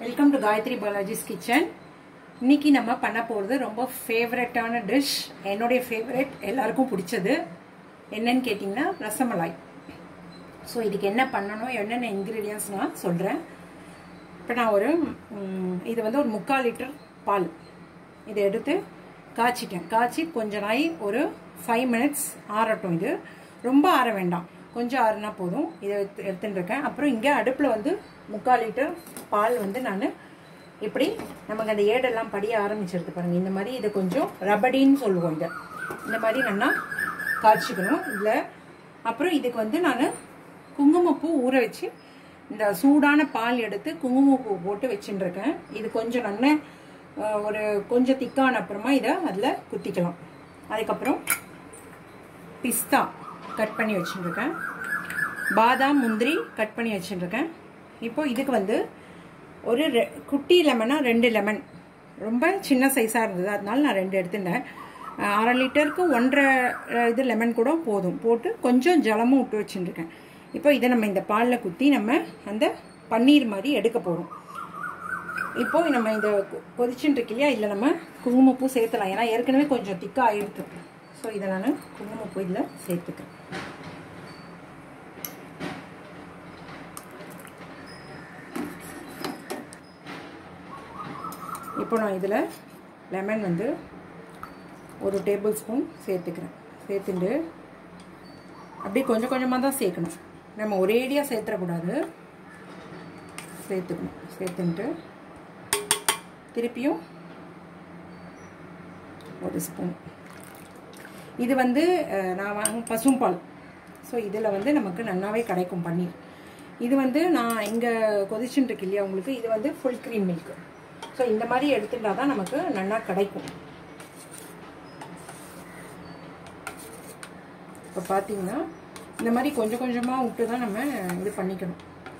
welcome to Gayathri Balaji's kitchen இன்னைக்கு நம்ம பண்ண போகிறது ரொம்ப ஃபேவரட்டான டிஷ் என்னுடைய ஃபேவரட் எல்லாருக்கும் பிடிச்சது என்னன்னு கேட்டிங்கன்னா ரசமலாய் ஸோ இதுக்கு என்ன பண்ணணும் என்னென்ன இன்க்ரீடியன்ஸ் நான் சொல்கிறேன் இப்போ நான் ஒரு ம், இது வந்து ஒரு முக்கால் லிட்டர் பால் இதை எடுத்து காய்ச்சிட்டேன் காய்ச்சி கொஞ்ச நாய் ஒரு ஃபைவ் மினிட்ஸ் ஆறட்டும் இது ரொம்ப ஆற வேண்டாம் கொஞ்சம் ஆறுனா போதும் இதை எடுத்து எடுத்துட்டு இருக்கேன் அப்புறம் இங்கே அடுப்பில் வந்து முக்கால் லிட்டர் பால் வந்து நான் இப்படி நமக்கு அந்த ஏடெல்லாம் படிய ஆரம்பிச்சிருது பாருங்க இந்த மாதிரி இதை கொஞ்சம் ரபடின்னு சொல்லுவோம் இதை இந்த மாதிரி நல்லா காய்ச்சிக்கணும் இதில் அப்புறம் இதுக்கு வந்து நான் குங்குமப்பூ ஊற வச்சு இந்த சூடான பால் எடுத்து குங்குமப்பூ போட்டு வச்சுட்டு இருக்கேன் இது கொஞ்சம் நல்ல அஹ், ஒரு கொஞ்சம் திக்கான அப்புறமா இதை அதில் குத்திக்கலாம் அதுக்கப்புறம் பிஸ்தா கட் பண்ணி வச்சுருக்கேன் பாதாம் முந்திரி கட் பண்ணி வச்சுருக்கேன் இப்போ இதுக்கு வந்து ஒரு ரெ குட்டி லெமனா ரெண்டு லெமன் ரொம்ப சின்ன சைஸாக இருந்தது அதனால நான் ரெண்டு எடுத்துட்டேன் அஹ் அரை லிட்டருக்கு ஒன்றரை அஹ், இது லெமன் கூட போதும் போட்டு கொஞ்சம் ஜலமும் விட்டு வச்சுருக்கேன் இப்போ இதை நம்ம இந்த பாலில் குத்தி நம்ம அந்த பன்னீர் மாதிரி எடுக்க போகிறோம் இப்போ நம்ம இந்த கொ- கொதிச்சுட்டு இருக்கு இல்லையா இதில் நம்ம குங்குமப்பூ சேர்த்துலாம் ஏன்னா ஏற்கனவே கொஞ்சம் திக்காக ஆயிடுது ஸோ இதை நான் குங்குமப்பூ இதில் சேர்த்துக்கிறேன் இப்போ நான் இதில் லெமன் வந்து ஒரு டேபிள் ஸ்பூன் சேர்த்துக்கிறேன் சேர்த்துட்டு அப்படியே கொஞ்சம் கொஞ்சமாக தான் சேர்க்கணும் நம்ம ஒரேடியாக சேர்த்துடக்கூடாது சேர்த்துக்கணும் சேர்த்துன்ட்டு திருப்பியும் ஒரு ஸ்பூன் இது வந்து அஹ், நான் வாங்க பசும்பால் ஸோ இதில் வந்து நமக்கு நல்லாவே கிடைக்கும் பன்னீர் இது வந்து நான் இங்கே கொதிச்சுட்டு இருக்கு இல்லையா உங்களுக்கு இது வந்து ஃபுல் க்ரீம் மில்க் ஸோ இந்த மாதிரி எடுத்துட்டா தான் நமக்கு நல்லா கிடைக்கும் இப்போ பார்த்தீங்கன்னா இந்த மாதிரி கொஞ்சம் கொஞ்சமாக விட்டு தான் நம்ம இது பண்ணிக்கணும்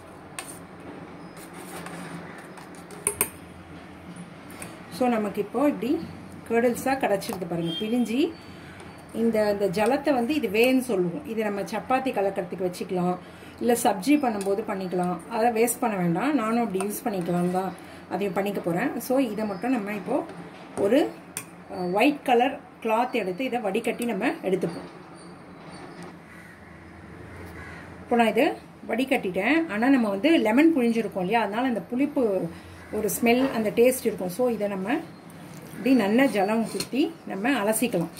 ஸோ நமக்கு இப்போ இப்படி கேர்டல்ஸாக கிடச்சிருக்கு பாருங்கள் பிழிஞ்சி இந்த இந்த ஜலத்தை வந்து இது வேன்னு சொல்லுவோம் இது நம்ம சப்பாத்தி கலக்கிறதுக்கு வச்சுக்கலாம் இல்லை சப்ஜி பண்ணும்போது பண்ணிக்கலாம் அதை வேஸ்ட் பண்ண வேண்டாம் நானும் அப்படி யூஸ் பண்ணிக்கலாம் தான் அதையும் பண்ணிக்க போகிறேன் ஸோ இதை மட்டும் நம்ம இப்போது ஒரு ஒயிட் கலர் கிளாத் எடுத்து இதை வடிகட்டி நம்ம எடுத்துப்போம் இப்போ நான் இது வடிகட்டிட்டேன் ஆனால் நம்ம வந்து லெமன் புழிஞ்சிருக்கோம் இல்லையா அதனால அந்த புளிப்பு ஒரு ஸ்மெல் அந்த டேஸ்ட் இருக்கும் ஸோ இதை நம்ம இப்படி நல்ல ஜலம் குத்தி நம்ம அலசிக்கலாம்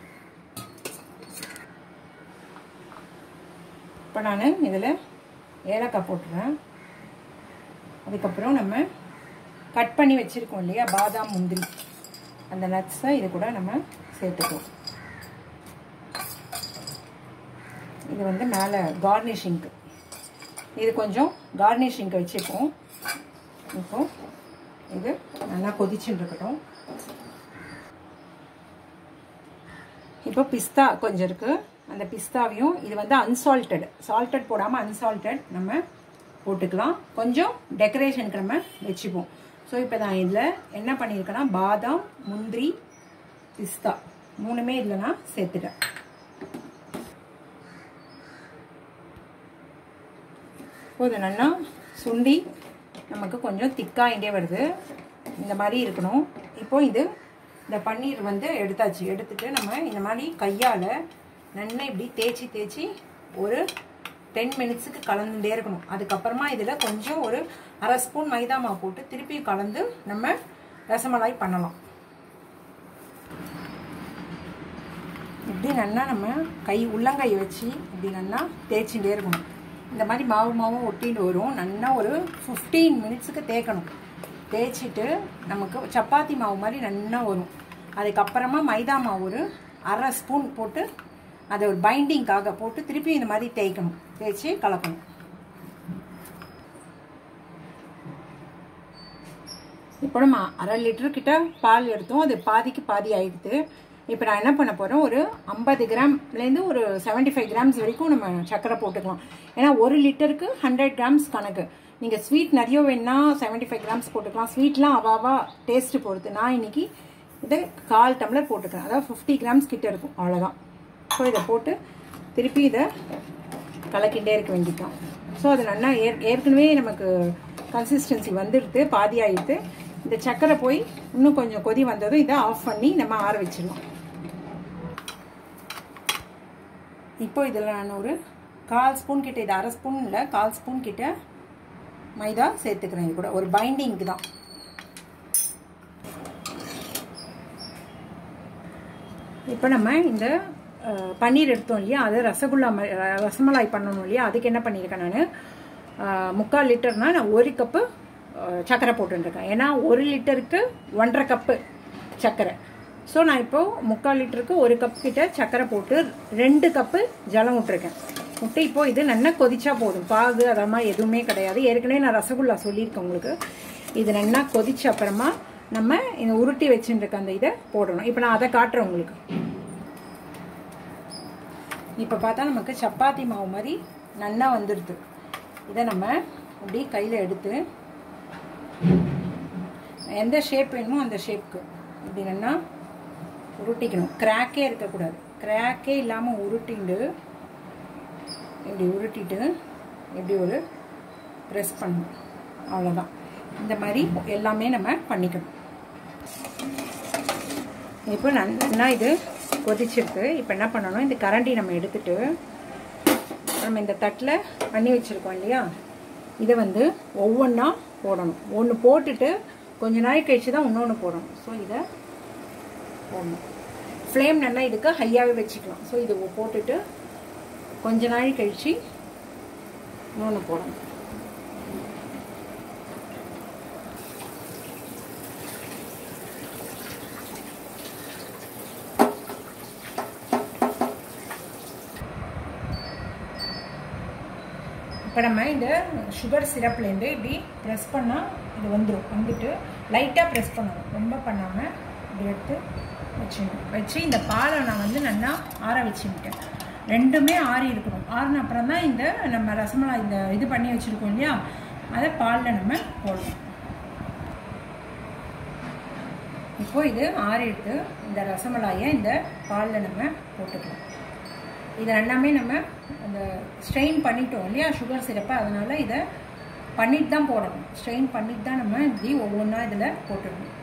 இப்போ நான் இதில் ஏலக்காய் போட்டுறேன் அதுக்கப்புறம் நம்ம கட் பண்ணி வச்சுருக்கோம் இல்லையா பாதாம் முந்திரி அந்த நட்ஸை இது கூட நம்ம சேர்த்துக்குவோம் இது வந்து மேலே கார்னிஷிங்க்கு இது கொஞ்சம் கார்னிஷிங்க்கு வச்சுப்போம் இப்போ இது நல்லா கொதிச்சுட்டு இருக்கட்டும் இப்போ பிஸ்தா கொஞ்சம் இருக்குது அந்த பிஸ்தாவையும் இது வந்து அன்சால்டட் சால்டட் போடாமல் அன்சால்டட் நம்ம போட்டுக்கலாம் கொஞ்சம் டெக்கரேஷனுக்கு நம்ம வச்சுப்போம் ஸோ இப்போ நான் இதில் என்ன பண்ணியிருக்கேன்னா பாதாம் முந்திரி பிஸ்தா மூணுமே இதில் நான் சேர்த்துட்டேன் இப்போ இது நல்லா சுண்டி நமக்கு கொஞ்சம் திக்காயிட்டே வருது இந்த மாதிரி இருக்கணும் இப்போ இது இந்த பன்னீர் வந்து எடுத்தாச்சு எடுத்துட்டு நம்ம இந்த மாதிரி கையால் நல்லா இப்படி தேய்ச்சி தேய்ச்சி ஒரு டென் மினிட்ஸுக்கு கலந்துட்டே இருக்கணும் அதுக்கப்புறமா இதில் கொஞ்சம் ஒரு அரை ஸ்பூன் மைதா மாவு போட்டு திருப்பி கலந்து நம்ம ரசமலாய் பண்ணலாம் இப்படி நல்லா நம்ம கை உள்ளங்கை வச்சு இப்படி நல்லா தேய்ச்சிட்டே இருக்கணும் இந்த மாதிரி மாவு மாவும் ஒட்டிட்டு வரும் நல்லா ஒரு ஃபிஃப்டீன் மினிட்ஸுக்கு தேய்க்கணும் தேய்ச்சிட்டு நமக்கு சப்பாத்தி மாவு மாதிரி நல்லா வரும் அதுக்கப்புறமா மைதா மாவு ஒரு அரை ஸ்பூன் போட்டு அதை ஒரு பைண்டிங்காக போட்டு திருப்பி இந்த மாதிரி தேய்க்கணும் தேய்ச்சி கலக்கணும் இப்போ நம்ம அரை லிட்டர் கிட்ட பால் எடுத்தோம் அது பாதிக்கு பாதி ஆயிடுது இப்போ நான் என்ன பண்ண போகிறேன் ஒரு ஐம்பது கிராம்லேருந்து ஒரு செவன்ட்டி ஃபைவ் கிராம்ஸ் வரைக்கும் நம்ம சர்க்கரை போட்டுக்கலாம் ஏன்னா ஒரு லிட்டருக்கு ஹண்ட்ரட் கிராம்ஸ் கணக்கு நீங்கள் ஸ்வீட் நிறைய வேணுன்னா செவன்ட்டி ஃபைவ் கிராம்ஸ் போட்டுக்கலாம் ஸ்வீட்லாம் அவாவா டேஸ்ட்டு பொறுத்து நான் இன்னைக்கு இதை கால் டம்ளர் போட்டுக்கிறேன் அதாவது ஃபிஃப்டி கிராம்ஸ் கிட்ட இருக்கும் அவ்வளோதான் ஸோ இதை போட்டு திருப்பி இதை கலக்கிட்டே இருக்க வேண்டியதான் ஸோ அது நல்லா ஏற் ஏற்கனவே நமக்கு கன்சிஸ்டன்சி வந்துடுது பாதி ஆயிடுது இந்த சக்கரை போய் இன்னும் கொஞ்சம் கொதி வந்ததும் இதை ஆஃப் பண்ணி நம்ம ஆற வச்சிடலாம் இப்போ இதில் நான் ஒரு கால் ஸ்பூன் கிட்ட இது அரை ஸ்பூன் இல்லை கால் ஸ்பூன் கிட்ட மைதா சேர்த்துக்கிறேன் இது கூட ஒரு பைண்டிங்க்கு தான் இப்போ நம்ம இந்த பன்னீர் எடுத்தோம் இல்லையா அது ரசகுல்லா ரசமலாய் பண்ணணும் இல்லையா அதுக்கு என்ன பண்ணியிருக்கேன் நான் முக்கால் லிட்டர்னா நான் ஒரு கப்பு சர்க்கரை போட்டுருக்கேன் ஏன்னா ஒரு லிட்டருக்கு ஒன்றரை கப்பு சர்க்கரை ஸோ நான் இப்போது முக்கால் லிட்டருக்கு ஒரு கப் கிட்ட சர்க்கரை போட்டு ரெண்டு கப்பு ஜலம் விட்டுருக்கேன் விட்டு இப்போ இது நல்லா கொதிச்சா போதும் பாகு அதெல்லாம் எதுவுமே கிடையாது ஏற்கனவே நான் ரசகுல்லா சொல்லியிருக்கேன் உங்களுக்கு இது நல்லா கொதிச்ச அப்புறமா நம்ம இந்த உருட்டி வச்சுருக்க அந்த இதை போடணும் இப்போ நான் அதை காட்டுறேன் உங்களுக்கு இப்போ பார்த்தா நமக்கு சப்பாத்தி மாவு மாதிரி நல்லா வந்துடுது இதை நம்ம அப்படி கையில் எடுத்து எந்த ஷேப் வேணுமோ அந்த ஷேப்க்கு இப்படி நல்லா உருட்டிக்கணும் கிராக்கே இருக்கக்கூடாது கிராக்கே இல்லாமல் உருட்டிண்டு இப்படி உருட்டிட்டு இப்படி ஒரு ப்ரெஸ் பண்ணணும் அவ்வளோதான் இந்த மாதிரி எல்லாமே நம்ம பண்ணிக்கணும் இப்போ நல்லா இது கொதிச்சிருக்கு இப்போ என்ன பண்ணணும் இந்த கரண்டி நம்ம எடுத்துட்டு நம்ம இந்த தட்டில் பண்ணி வச்சுருக்கோம் இல்லையா இதை வந்து ஒவ்வொன்றா போடணும் ஒன்று போட்டுட்டு கொஞ்ச நாள் கழிச்சு தான் இன்னொன்று போடணும் ஸோ இதை போடணும் ஃப்ளேம் நல்லா இதுக்கு ஹையாகவே வச்சுக்கலாம் ஸோ இது போட்டுட்டு கொஞ்ச நாள் கழிச்சு இன்னொன்று போடணும் இப்போ நம்ம இந்த சுகர் சிரப்லேருந்து இப்படி ப்ரெஸ் பண்ணால் இது வந்துடும் வந்துட்டு லைட்டாக ப்ரெஸ் பண்ணணும் ரொம்ப பண்ணாமல் இப்படி எடுத்து வச்சுக்கணும் வச்சு இந்த பாலை நான் வந்து நல்லா ஆற வச்சுக்கிட்டேன் ரெண்டுமே ஆறி இருக்கணும் ஆறின அப்புறம் தான் இந்த நம்ம ரசமலாய் இந்த இது பண்ணி வச்சுருக்கோம் இல்லையா அதை பாலில் நம்ம போடணும் இப்போ இது ஆறிடுத்து இந்த ரசமலாயை இந்த பாலில் நம்ம போட்டுக்கலாம் இது எல்லாமே நம்ம அந்த ஸ்ட்ரெயின் பண்ணிட்டோம் இல்லையா சுகர் சிரப்பை அதனால இதை பண்ணிட்டு தான் போடணும் ஸ்ட்ரெயின் பண்ணிட்டு தான் நம்ம இப்படி ஒவ்வொன்றா இதில் போட்டுடணும்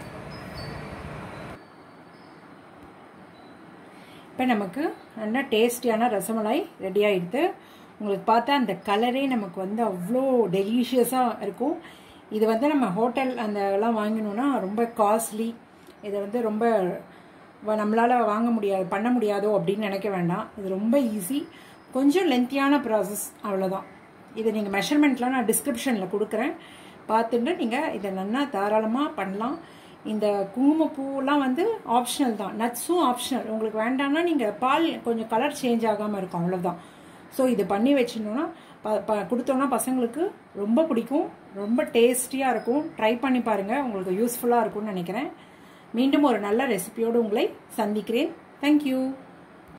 இப்போ நமக்கு நல்லா டேஸ்டியான ரசமலாய் ரெடி ஆகிடுது உங்களுக்கு பார்த்தா அந்த கலரே நமக்கு வந்து அவ்வளோ டெலிஷியஸாக இருக்கும் இது வந்து நம்ம ஹோட்டல் அந்த எல்லாம் வாங்கினோன்னா ரொம்ப காஸ்ட்லி இதை வந்து ரொம்ப நம்மளால் வாங்க முடியாது பண்ண முடியாதோ அப்படின்னு நினைக்க வேண்டாம் இது ரொம்ப ஈஸி கொஞ்சம் லென்த்தியான ப்ராசஸ் அவ்வளோதான் இதை நீங்கள் மெஷர்மெண்ட்லாம் நான் டிஸ்கிரிப்ஷனில் கொடுக்குறேன் பார்த்துட்டு நீங்கள் இதை நல்லா தாராளமாக பண்ணலாம் இந்த குங்குமப்பூலாம் வந்து ஆப்ஷனல் தான் நட்ஸும் ஆப்ஷனல் உங்களுக்கு வேண்டாம்னா நீங்கள் பால் கொஞ்சம் கலர் சேஞ்ச் ஆகாமல் இருக்கும் அவ்வளோதான் ஸோ இது பண்ணி வச்சிருந்தோன்னா ப ப கொடுத்தோன்னா பசங்களுக்கு ரொம்ப பிடிக்கும் ரொம்ப டேஸ்டியாக இருக்கும் ட்ரை பண்ணி பாருங்கள் உங்களுக்கு யூஸ்ஃபுல்லாக இருக்கும்னு நினைக்கிறேன் மீண்டும் ஒரு நல்ல ரெசிபியோடு உங்களை சந்திக்கிறேன் தேங்க்யூ